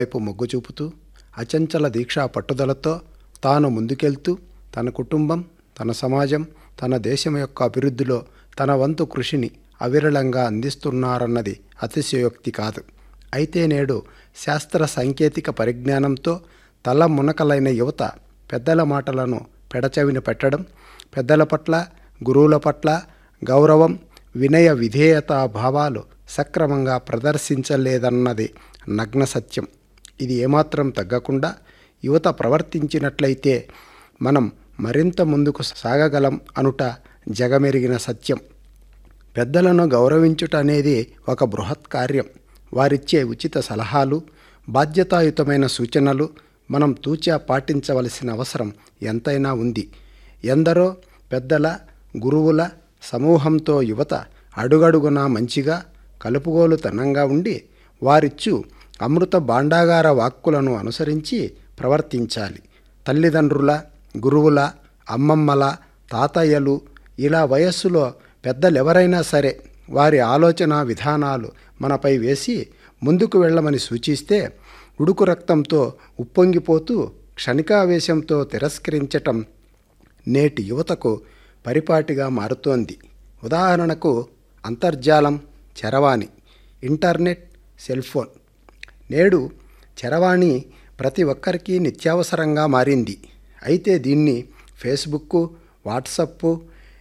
వైపు మొగ్గు చూపుతూ అచంచల దీక్షా పట్టుదలతో తాను ముందుకెళ్తూ తన కుటుంబం తన సమాజం తన దేశం యొక్క అభివృద్ధిలో తన వంతు కృషిని అవిరళంగా అందిస్తున్నారన్నది అతిశయోక్తి కాదు అయితే నేడు శాస్త్ర సాంకేతిక పరిజ్ఞానంతో తల మునకలైన యువత పెద్దల మాటలను పెడచెవిన పెట్టడం పెద్దల పట్ల గురువుల పట్ల గౌరవం వినయ విధేయత భావాలు సక్రమంగా ప్రదర్శించలేదన్నది నగ్న సత్యం ఇది ఏమాత్రం తగ్గకుండా యువత ప్రవర్తించినట్లయితే మనం మరింత ముందుకు సాగగలం అనుట జగమెరిగిన సత్యం పెద్దలను గౌరవించుట అనేది ఒక బృహత్ కార్యం వారిచ్చే ఉచిత సలహాలు బాధ్యతాయుతమైన సూచనలు మనం తూచా పాటించవలసిన అవసరం ఎంతైనా ఉంది ఎందరో పెద్దల గురువుల సమూహంతో యువత అడుగడుగున మంచిగా కలుపుగోలుతనంగా ఉండి వారిచ్చు అమృత భాండాగార వాక్కులను అనుసరించి ప్రవర్తించాలి తల్లిదండ్రుల గురువుల అమ్మమ్మల తాతయ్యలు ఇలా వయస్సులో పెద్దలెవరైనా సరే వారి ఆలోచన విధానాలు మనపై వేసి ముందుకు వెళ్ళమని సూచిస్తే ఉడుకు రక్తంతో ఉప్పొంగిపోతూ క్షణికావేశంతో తిరస్కరించటం నేటి యువతకు పరిపాటిగా మారుతోంది ఉదాహరణకు అంతర్జాలం చరవాణి ఇంటర్నెట్ సెల్ ఫోన్ నేడు చరవాణి ప్రతి ఒక్కరికి నిత్యావసరంగా మారింది అయితే దీన్ని ఫేస్బుక్ వాట్సప్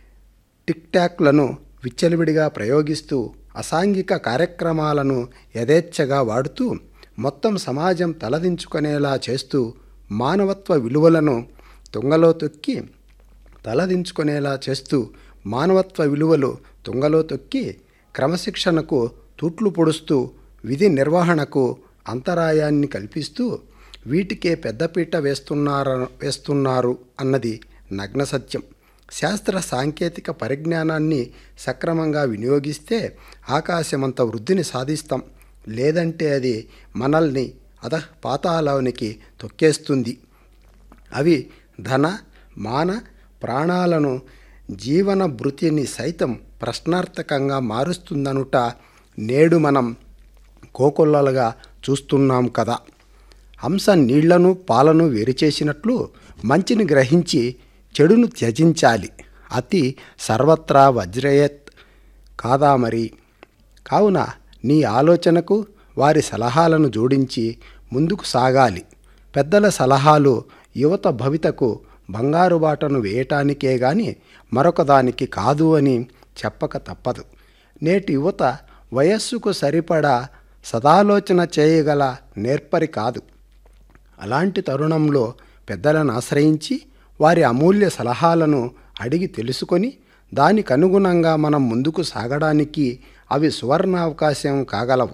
టిక్ టాక్లను విచ్చలవిడిగా ప్రయోగిస్తూ అసాంఘిక కార్యక్రమాలను యథేచ్ఛగా వాడుతూ మొత్తం సమాజం తలదించుకునేలా చేస్తూ మానవత్వ విలువలను తుంగలో తొక్కి తలదించుకునేలా చేస్తూ మానవత్వ విలువలు తుంగలో తొక్కి క్రమశిక్షణకు తూట్లు పొడుస్తూ విధి నిర్వహణకు అంతరాయాన్ని కల్పిస్తూ వీటికే పెద్దపీట వేస్తున్నారు వేస్తున్నారు అన్నది నగ్న సత్యం శాస్త్ర సాంకేతిక పరిజ్ఞానాన్ని సక్రమంగా వినియోగిస్తే ఆకాశమంత వృద్ధిని సాధిస్తాం లేదంటే అది మనల్ని అధ పాతాళానికి తొక్కేస్తుంది అవి ధన మాన ప్రాణాలను జీవన భృతిని సైతం ప్రశ్నార్థకంగా మారుస్తుందనుట నేడు మనం కోకొల్లలుగా చూస్తున్నాం కదా హంస నీళ్లను పాలను వేరు చేసినట్లు మంచిని గ్రహించి చెడును త్యజించాలి అతి సర్వత్రా వజ్రయత్ కాదా మరి కావున నీ ఆలోచనకు వారి సలహాలను జోడించి ముందుకు సాగాలి పెద్దల సలహాలు యువత భవితకు బంగారు బాటను వేయటానికే గాని మరొక దానికి కాదు అని చెప్పక తప్పదు నేటి యువత వయస్సుకు సరిపడా సదాలోచన చేయగల నేర్పరి కాదు అలాంటి తరుణంలో పెద్దలను ఆశ్రయించి వారి అమూల్య సలహాలను అడిగి తెలుసుకొని దానికి అనుగుణంగా మనం ముందుకు సాగడానికి అవి సువర్ణావకాశం కాగలవు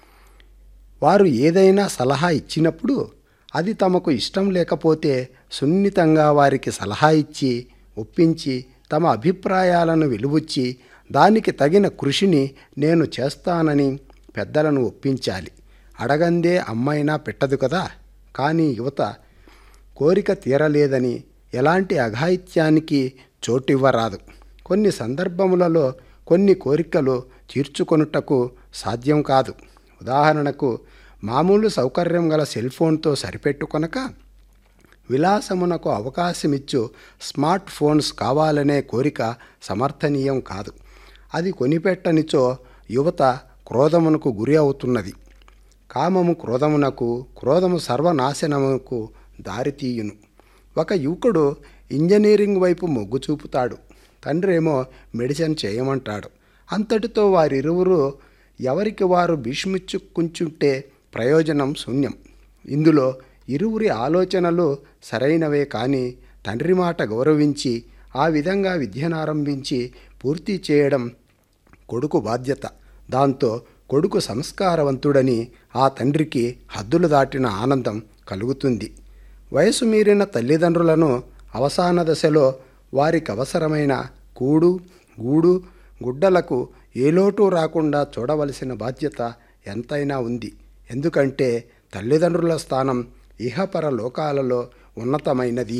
వారు ఏదైనా సలహా ఇచ్చినప్పుడు అది తమకు ఇష్టం లేకపోతే సున్నితంగా వారికి సలహా ఇచ్చి ఒప్పించి తమ అభిప్రాయాలను వెలుబుచ్చి దానికి తగిన కృషిని నేను చేస్తానని పెద్దలను ఒప్పించాలి అడగందే అమ్మైనా పెట్టదు కదా కానీ యువత కోరిక తీరలేదని ఎలాంటి అఘాయిత్యానికి చోటివ్వరాదు కొన్ని సందర్భములలో కొన్ని కోరికలు తీర్చుకొనుటకు సాధ్యం కాదు ఉదాహరణకు మామూలు సౌకర్యం గల సెల్ ఫోన్తో సరిపెట్టుకొనక విలాసమునకు అవకాశమిచ్చు స్మార్ట్ ఫోన్స్ కావాలనే కోరిక సమర్థనీయం కాదు అది కొనిపెట్టనిచో యువత క్రోధమునకు గురి అవుతున్నది కామము క్రోధమునకు క్రోధము సర్వనాశనముకు దారితీయును ఒక యువకుడు ఇంజనీరింగ్ వైపు మొగ్గు చూపుతాడు తండ్రి ఏమో మెడిసిన్ చేయమంటాడు అంతటితో వారిరువురు ఎవరికి వారు భీష్మిచ్చుకుంటుంటే ప్రయోజనం శూన్యం ఇందులో ఇరువురి ఆలోచనలు సరైనవే కానీ తండ్రి మాట గౌరవించి ఆ విధంగా విద్యనారంభించి పూర్తి చేయడం కొడుకు బాధ్యత దాంతో కొడుకు సంస్కారవంతుడని ఆ తండ్రికి హద్దులు దాటిన ఆనందం కలుగుతుంది వయసు మీరిన తల్లిదండ్రులను అవసాన దశలో వారికి అవసరమైన కూడు గూడు గుడ్డలకు ఏ లోటు రాకుండా చూడవలసిన బాధ్యత ఎంతైనా ఉంది ఎందుకంటే తల్లిదండ్రుల స్థానం ఇహపర లోకాలలో ఉన్నతమైనది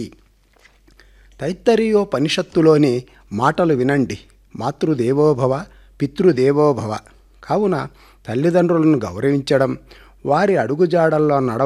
తైత్తరీయోపనిషత్తులోని మాటలు వినండి మాతృదేవోభవ పితృదేవోభవ కావున తల్లిదండ్రులను గౌరవించడం వారి అడుగుజాడల్లో నడ